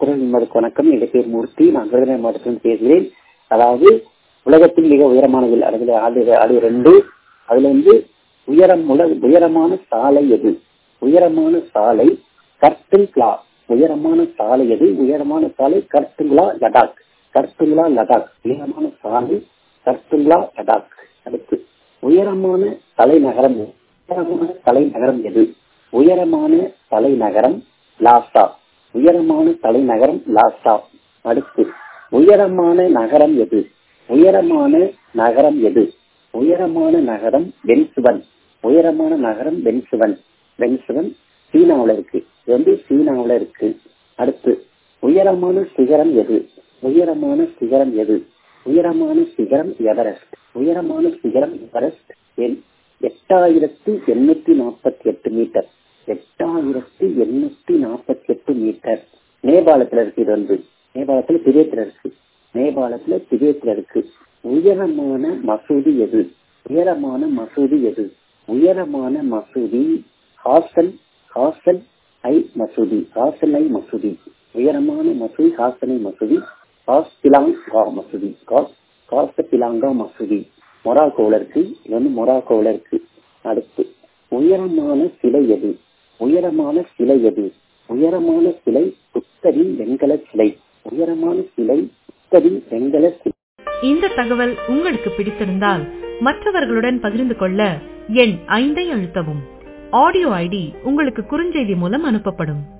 குரல் உங்களுக்கு வணக்கம் என் பேர் மூர்த்தி நான் விருதுநகர் மாவட்டத்திலிருந்து பேசுகிறேன் அதாவது உலகத்தில் மிக உயரமானது அதுல அது அது ரெண்டு அதுல வந்து உயரம் உல உயரமான சாலை எது உயரமான சாலை கர்த்துங்லா உயரமான சாலை எது உயரமான சாலை கர்த்துங்களா லடாக் கர்த்துங்களா லடாக் உயரமான சாலை கர்த்துங்களா லடாக் அடுத்து உயரமான தலைநகரம் உயரமான தலைநகரம் எது உயரமான தலைநகரம் லாசா உயரமான தலைநகரம் லாசா அடுத்து உயரமான நகரம் எது உயரமான நகரம் எது உயரமான நகரம் வென்சுவன் உயரமான நகரம் வென்சுவன் வென்சுவன் சீனாவுல இருக்கு இது வந்து சீனாவுல இருக்கு அடுத்து உயரமான சிகரம் எது உயரமான சிகரம் எது உயரமான சிகரம் எவரெஸ்ட் உயரமான சிகரம் எவரெஸ்ட் எட்டாயிரத்து எண்ணூத்தி நாற்பத்தி எட்டு மீட்டர் எட்டாயிரத்து எண்ணூத்தி நாற்பத்தி எட்டு மீட்டர் நேபாளத்துல இருக்கு இது வந்து நேபாளத்துல திபேத்துல இருக்கு நேபாளத்துல திபேத்துல இருக்கு உயரமான மசூதி எது உயரமான மசூதி எது உயரமான மசூதி ஹாசன் ஹாசன் ஐ மசூதி ஹாசன் ஐ மசூதி உயரமான மசூதி ஹாசன் ஐ மசூதி காஸ் பிலாங்கா மசூதி காஸ் காச பிலாங்கா மசூதி மொராக்கோல இருக்கு இது வந்து மொராக்கோல இருக்கு அடுத்து உயரமான சிலை எது உயரமான சிலை எது உயரமான சிலை புத்தரின் வெண்கல சிலை உயரமான சிலை புத்தரின் வெண்கல சிலை இந்த தகவல் உங்களுக்கு பிடித்திருந்தால் மற்றவர்களுடன் பகிர்ந்து கொள்ள எண் ஐந்தை அழுத்தவும் ஆடியோ ஐடி உங்களுக்கு குறுஞ்செய்தி மூலம் அனுப்பப்படும்